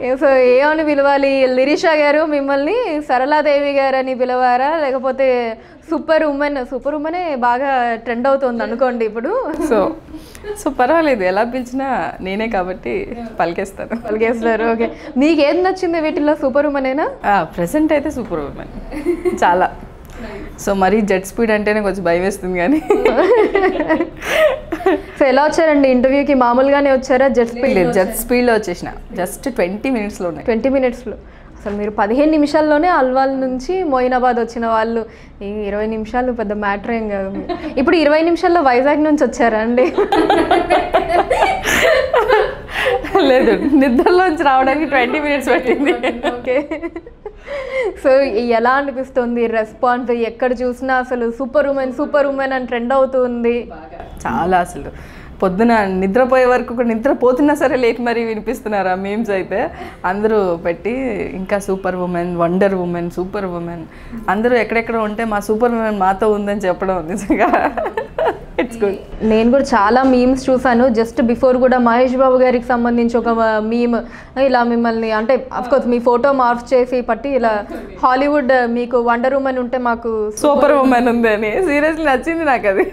So ఏమని పిలవాలి లిరిషా గారు మిమ్మల్ని సరళాదేవి గారు అని పిలవారా లేకపోతే సూపర్ ఉమెన్ సూపర్ ఉమెనే బాగా ట్రెండ్ అవుతుంది అనుకోండి ఇప్పుడు సో సో పర్వాలేదు ఎలా పిలిచినా నేనే కాబట్టి పలికేస్తాను పలికేస్తారు ఓకే మీకు ఏది నచ్చింది వీటిల్లో సూపర్ ఉమెనేనా ప్రజెంట్ అయితే సూపర్ ఉమెన్ చాలా సో మరీ జెట్ స్పీడ్ అంటేనే కొంచెం భయం వేస్తుంది కానీ సో ఎలా వచ్చారండి ఇంటర్వ్యూకి మామూలుగానే వచ్చారా జెట్ స్పీడ్ లేదు జెట్ స్పీడ్లో వచ్చేసిన జస్ట్ ట్వంటీ మినిట్స్లో ఉన్నాయి ట్వంటీ మినిట్స్లో అసలు మీరు పదిహేను నిమిషాల్లోనే అల్వాల్ నుంచి మోయినాబాద్ వచ్చిన వాళ్ళు ఈ ఇరవై నిమిషాలు పెద్ద మ్యాటర్ ఏం కాదు ఇప్పుడు ఇరవై నిమిషాల్లో వైజాగ్ నుంచి వచ్చారా అండి లేదు నిద్రలోంచి రావడానికి ట్వంటీ మినిట్స్ పట్టింది ఓకే సో ఎలా అనిపిస్తుంది రెస్పాన్స్ ఎక్కడ చూసినా అసలు సూపర్ ఉమెన్ సూపర్ ఉమెన్ అని ట్రెండ్ అవుతుంది చాలా అసలు పొద్దున నిద్రపోయే వరకు కూడా నిద్రపోతున్నా సరే లేట్ మరీ వినిపిస్తున్నారు ఆ మీమ్స్ అయితే అందరూ పెట్టి ఇంకా super women wonder women super women అందరూ ఎక్కడెక్కడ ఉంటే మా సూపర్ ఉమెన్ మాతో ఉందని చెప్పడం నిజంగా ఇట్స్ గుడ్ నేను కూడా చాలా మీమ్స్ చూసాను జస్ట్ బిఫోర్ కూడా మహేష్ బాబు గారికి సంబంధించి ఒక మీమ్ ఇలా మిమ్మల్ని అంటే కోర్స్ మీ ఫోటో మార్ఫ్ చేసి పట్టి ఇలా హాలీవుడ్ మీకు వండర్ ఉమెన్ ఉంటే మాకు సూపర్ ఉమెన్ ఉంది అని సీరియస్లీ నచ్చింది నాకు అది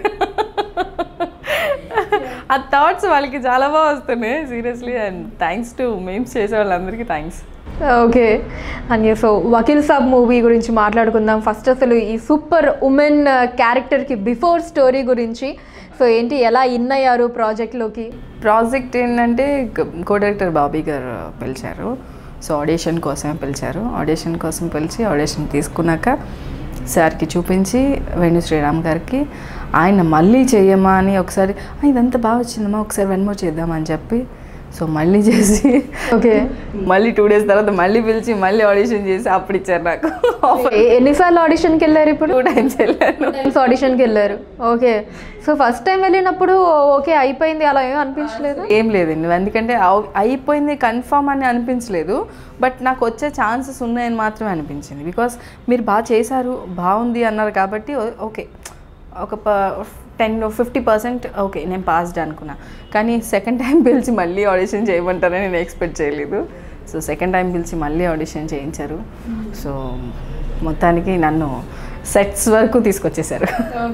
ఆ థాట్స్ వాళ్ళకి చాలా బాగా వస్తున్నాయి seriously and thanks to memes చేసే వాళ్ళందరికీ థ్యాంక్స్ ఓకే అని సో వకీల్ సాబ్ మూవీ గురించి మాట్లాడుకుందాం ఫస్ట్ అసలు ఈ సూపర్ ఉమెన్ క్యారెక్టర్కి బిఫోర్ స్టోరీ గురించి సో ఏంటి ఎలా ఇన్ అయ్యారు ప్రాజెక్ట్లోకి ప్రాజెక్ట్ ఏంటంటే కో డైరెక్టర్ బాబీ గారు పిలిచారు సో ఆడిషన్ కోసమే పిలిచారు ఆడిషన్ కోసం పిలిచి ఆడిషన్ తీసుకున్నాక సార్కి చూపించి వేణు శ్రీరామ్ గారికి ఆయన మళ్ళీ చెయ్యమా అని ఒకసారి "ఆ, ఇదంతా బాగా వచ్చిందమ్మా ఒకసారి వన్ మోర్ చేద్దామని చెప్పి సో మళ్ళీ చేసి ఓకే మళ్ళీ టూ డేస్ తర్వాత మళ్ళీ పిలిచి మళ్ళీ ఆడిషన్ చేసి అప్పుడు ఇచ్చారు నాకు ఎ- ఎన్నిసార్లు ఆడిషన్కి వెళ్ళారు ఇప్పుడు టూ టైమ్స్ వెళ్ళాను టైమ్స్ ఆడిషన్కి వెళ్ళారు ఓకే సో ఫస్ట్ టైం వెళ్ళినప్పుడు ఓకే అయిపోయింది అలా ఏం అనిపించలేదు ఏం లేదండి ఎందుకంటే అవ్- అయిపోయింది కన్ఫామ్ అని అనిపించలేదు బట్ నాకు వచ్చే ఛాన్సెస్ ఉన్నాయని మాత్రమే అనిపించింది బికాస్ మీరు బాగా చేశారు బాగుంది అన్నారు కాబట్టి ఓ- ఓకే ఒక టెన్ ఫిఫ్టీ పర్సెంట్ ఓకే నేను పాస్డ్ అనుకున్నా కానీ సెకండ్ టైం పిలిచి మళ్ళీ ఆడిషన్ చేయమంటారని నేను ఎక్స్పెక్ట్ చేయలేదు సో సెకండ్ టైం పిలిచి మళ్ళీ ఆడిషన్ చేయించారు సో మొత్తానికి నన్ను సెట్స్ వరకు తీసుకొచ్చేసారు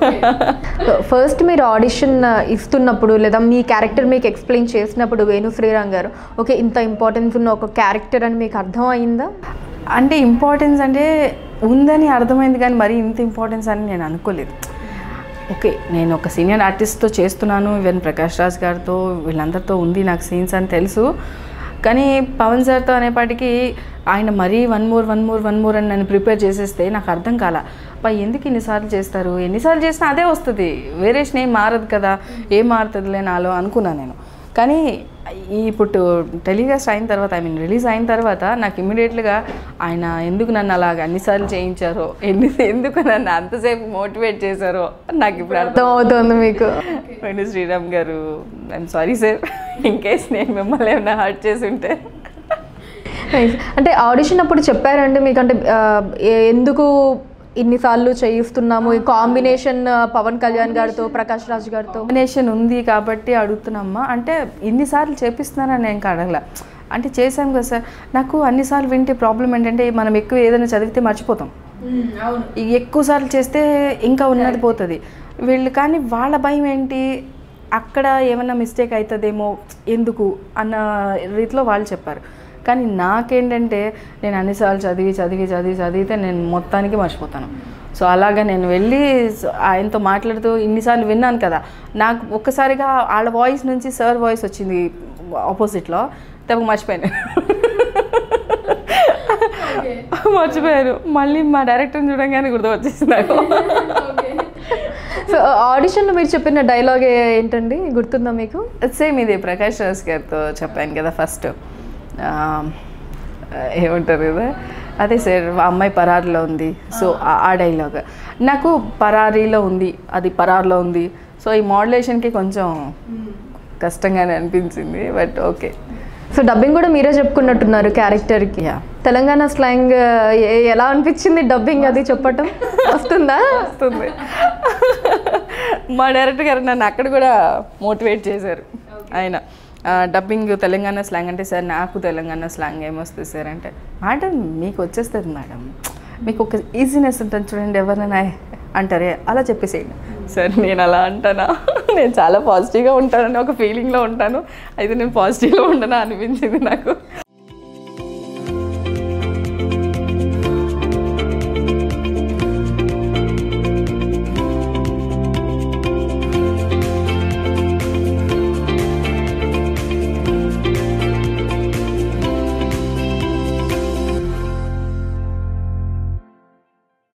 ఫస్ట్ మీరు ఆడిషన్ ఇస్తున్నప్పుడు లేదా మీ క్యారెక్టర్ మీకు ఎక్స్ప్లెయిన్ చేసినప్పుడు వేణు శ్రీరామ్ గారు ఓకే ఇంత ఇంపార్టెన్స్ ఉన్న ఒక క్యారెక్టర్ అని మీకు అర్థం అయిందా అంటే ఇంపార్టెన్స్ అంటే ఉందని అర్థమైంది కానీ మరీ ఇంత ఇంపార్టెన్స్ అని నేను అనుకోలేదు ఓకే నేను ఒక సీనియర్ ఆర్టిస్ట్తో చేస్తున్నాను ఈవెన్ ప్రకాష్ రాజ్ గారితో వీళ్ళందరితో ఉంది నాకు సీన్స్ అని తెలుసు కానీ పవన్ సార్తో అనేపాటికి ఆయన మరీ one more one more one more అని నన్ను ప్రిపేర్ చేసేస్తే నాకు అర్థం కాల పా ఎందుకు ఇన్నిసార్లు చేస్తారు ఎన్నిసార్లు చేసినా అదే వస్తుంది వేరియేషన్ ఏం మారదు కదా ఏం మారుతుందిలే నాలో అనుకున్నాను నేను కానీ ఈ ఇప్పుడు టెలికాస్ట్ అయిన తర్వాత ఐ మీన్ రిలీజ్ అయిన తర్వాత నాకు ఇమీడియట్గా ఆయన ఎందుకు నన్ను అలాగ అన్నిసార్లు చేయించారో ఎన్ని ఎందుకు నన్ను అంతసేపు మోటివేట్ చేశారో నాకు ఇప్పుడు అర్థం అర్థం అవుతుంది మీకు వెండి Sriram garu I'm sorry sir in case నేను మిమ్మల్ని ఏమైనా హర్ట్ చేసి ఉంటే Nice. అంటే ఆడిషన్ అప్పుడు చెప్పారండి మీకు అంటే ఆ, ఏ- ఎందుకు ఇన్నిసార్లు చేయిస్తున్నాము ఈ కాంబినేషన్ పవన్ కళ్యాణ్ గారితో ప్రకాష్ రాజ్ గారితో కాంబినేషన్ ఉంది కాబట్టి అడుగుతున్నామ్మా అంటే ఇన్నిసార్లు చేపిస్తున్నారని నేను అడగల అంటే చేశాం కదా సార్ నాకు అన్నిసార్లు వింటే ప్రాబ్లం ఏంటంటే మనం ఎక్కువ ఏదైనా చదివితే మర్చిపోతాం ఈ ఎక్కువ సార్లు చేస్తే ఇంకా ఉన్నది పోతుంది వీళ్ళు కానీ వాళ్ళ భయం ఏంటి అక్కడ ఏమన్నా మిస్టేక్ అవుతుందేమో ఎందుకు అన్న రీతిలో వాళ్ళు చెప్పారు కానీ నాకేంటంటే నేను అన్నిసార్లు చదివి చదివి చదివి చదివితే నేను మొత్తానికి మర్చిపోతాను సో అలాగా నేను వెళ్ళి స- ఆయనతో మాట్లాడుతూ ఇన్నిసార్లు విన్నాను కదా నాకు ఒక్కసారిగా వాళ్ళ వాయిస్ నుంచి సార్ వాయిస్ వచ్చింది ఆపోజిట్లో తప్ప మర్చిపోయాను మర్చిపోయారు మళ్ళీ మా డైరెక్టర్ని చూడంగానే గుర్తు వచ్చేసి నాకు సో ఆడిషన్లో మీరు చెప్పిన డైలాగ్ ఏంటండి గుర్తుందా మీకు సేమ్ ఇది ప్రకాష్ రాజ్ గారితో చెప్పాను కదా ఫస్ట్ ఏమంటారు కదా అదే సార్ ఆ అమ్మాయి పరారీలో ఉంది సో ఆ- ఆ డైలాగ్ నాకు పరారీలో ఉంది అది పరార్లో ఉంది సో ఈ మోడ్యులేషన్కి కొంచెం కష్టంగానే అనిపించింది బట్ ఓకే సో డబ్బింగ్ కూడా మీరే చెప్పుకున్నట్టున్నారు క్యారెక్టర్కి యా తెలంగాణ స్లాంగ్ ఎలా అనిపించింది డబ్బింగ్ అది చెప్పటం వస్తుందా వస్తుంది మా డైరెక్టర్ గారు నన్ను అక్కడ కూడా మోటివేట్ చేశారు ఆయన డబ్బింగ్ తెలంగాణ స్లాంగ్ అంటే సార్ నాకు తెలంగాణ స్లాంగ్ ఏమొస్తుంది సార్ అంటే మేడం మీకు వచ్చేస్తుంది మేడం మీకు ఒక ఈజీనెస్ ఉంటుంది చూడండి ఎవరైనా అంటారే అలా చెప్పేసేయండి సార్ నేను అలా అంటానా నేను చాలా పాజిటివ్గా ఉంటానని ఒక ఫీలింగ్లో ఉంటాను అయితే నేను పాజిటివ్లో ఉండనా అనిపించింది నాకు